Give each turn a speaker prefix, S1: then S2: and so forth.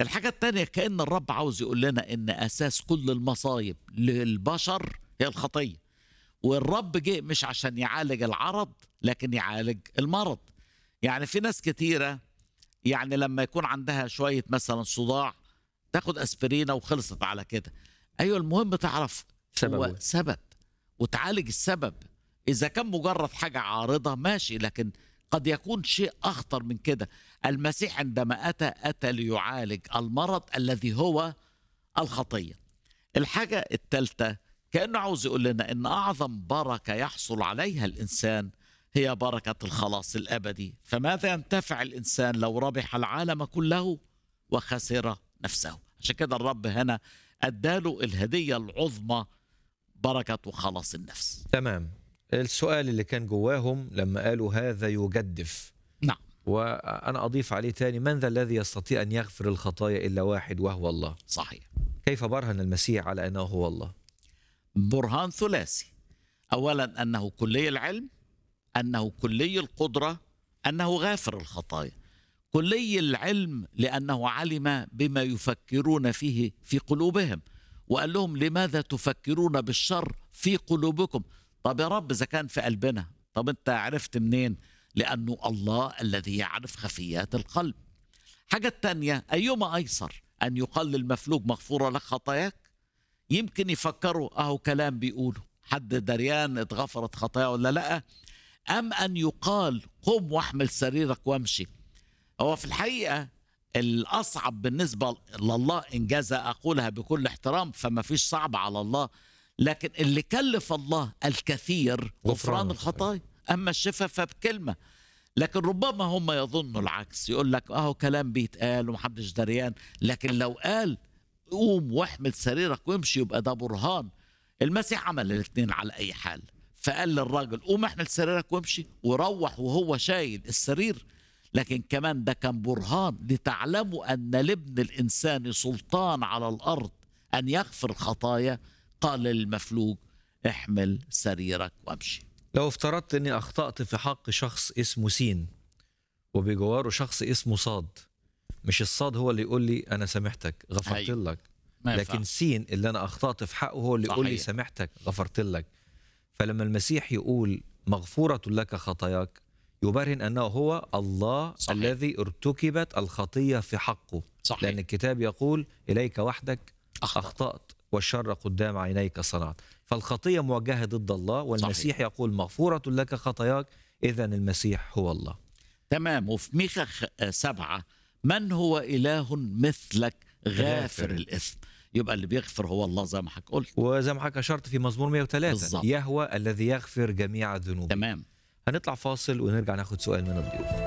S1: الحاجة التانية كأن الرب عاوز يقول لنا إن أساس كل المصايب للبشر هي الخطية والرب جه مش عشان يعالج العرض لكن يعالج المرض يعني في ناس كتيرة يعني لما يكون عندها شوية مثلا صداع تاخد أسبرينة وخلصت على كده أيوة المهم تعرف هو
S2: سببه.
S1: سبب وتعالج السبب إذا كان مجرد حاجة عارضة ماشي لكن قد يكون شيء أخطر من كده المسيح عندما أتى أتى ليعالج المرض الذي هو الخطية الحاجة الثالثة كأنه عاوز يقول لنا إن أعظم بركة يحصل عليها الإنسان هي بركة الخلاص الأبدي فماذا ينتفع الإنسان لو ربح العالم كله وخسر نفسه عشان كده الرب هنا أداله الهدية العظمى بركة خلاص النفس
S2: تمام السؤال اللي كان جواهم لما قالوا هذا يجدف
S1: نعم
S2: وأنا أضيف عليه تاني من ذا الذي يستطيع أن يغفر الخطايا إلا واحد وهو الله
S1: صحيح
S2: كيف برهن المسيح على أنه هو الله
S1: برهان ثلاثي اولا انه كلي العلم انه كلي القدره انه غافر الخطايا كلي العلم لانه علم بما يفكرون فيه في قلوبهم وقال لهم لماذا تفكرون بالشر في قلوبكم طب يا رب اذا كان في قلبنا طب انت عرفت منين لانه الله الذي يعرف خفيات القلب حاجة التانية أيما أيسر أن يقال للمفلوج مغفورة لك خطاياك يمكن يفكروا أهو كلام بيقوله حد دريان اتغفرت خطايا ولا لأ أم أن يقال قم واحمل سريرك وامشي هو في الحقيقة الأصعب بالنسبة لله إنجاز أقولها بكل احترام فما فيش صعب على الله لكن اللي كلف الله الكثير
S2: غفران
S1: غفران
S2: الخطايا.
S1: الخطايا أما الشفاء فبكلمة لكن ربما هم يظنوا العكس يقول لك اهو كلام بيتقال ومحدش دريان لكن لو قال قوم واحمل سريرك وامشي يبقى ده برهان المسيح عمل الاثنين على اي حال فقال للراجل قوم احمل سريرك وامشي وروح وهو شايل السرير لكن كمان ده كان برهان لتعلموا ان لابن الانسان سلطان على الارض ان يغفر الخطايا قال للمفلوج احمل سريرك وامشي
S2: لو افترضت أني أخطأت في حق شخص اسمه سين وبجواره شخص اسمه صاد مش الصاد هو اللي يقول لي أنا سامحتك غفرت
S1: أيوة.
S2: لك
S1: ما
S2: لكن
S1: ينفعش.
S2: سين اللي انا اخطات في حقه هو اللي يقول لي
S1: صحيح.
S2: سامحتك غفرت لك فلما المسيح يقول مغفوره لك خطاياك يبرهن انه هو الله
S1: صحيح.
S2: الذي ارتكبت الخطيه في حقه
S1: صحيح.
S2: لان الكتاب يقول اليك وحدك
S1: أخطأت.
S2: اخطات والشر قدام عينيك صنعت فالخطيه موجهه ضد الله والمسيح
S1: صحيح.
S2: يقول مغفوره لك خطاياك اذا المسيح هو الله
S1: تمام وفي ميخا خ- آه، سبعة من هو إله مثلك غافر
S2: غافر.
S1: الإثم يبقى اللي بيغفر هو الله زي ما حضرتك قلت
S2: وزي ما حضرتك اشرت في مزمور 103
S1: بالظبط.
S2: يهوى الذي يغفر جميع الذنوب
S1: تمام
S2: هنطلع فاصل ونرجع ناخد سؤال من الضيوف